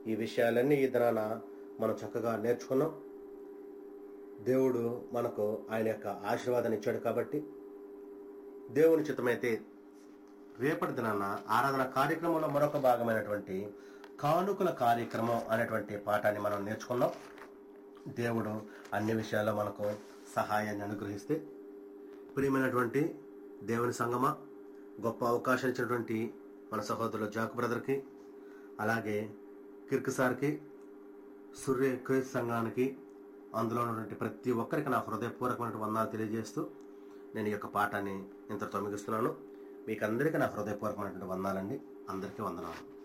ఈ విషయాలన్నీ ఈ దినాన మనం చక్కగా నేర్చుకున్నాం దేవుడు మనకు ఆయన యొక్క ఆశీర్వాదాన్ని ఇచ్చాడు కాబట్టి దేవుని చిత్తమైతే రేపటి దినాన ఆరాధన కార్యక్రమంలో మరొక భాగమైనటువంటి కానుకల కార్యక్రమం అనేటువంటి పాఠాన్ని మనం నేర్చుకున్నాం దేవుడు అన్ని విషయాల్లో మనకు సహాయాన్ని అనుగ్రహిస్తే ప్రియమైనటువంటి దేవుని సంగమ గొప్ప అవకాశం ఇచ్చినటువంటి మన సహోదరులు జాక్ బ్రదర్కి అలాగే కిర్క్ సార్కి సూర్య క్రేజ్ సంఘానికి అందులో ఉన్నటువంటి ప్రతి ఒక్కరికి నా హృదయపూర్వకమైన వందనాలు తెలియజేస్తూ నేను ఈ యొక్క పాఠాన్ని ఇంతటితో ముగిస్తున్నాను మీకు అందరికీ నా హృదయపూర్వకమైనటువంటి వందనాలండి అందరికీ వందనాలు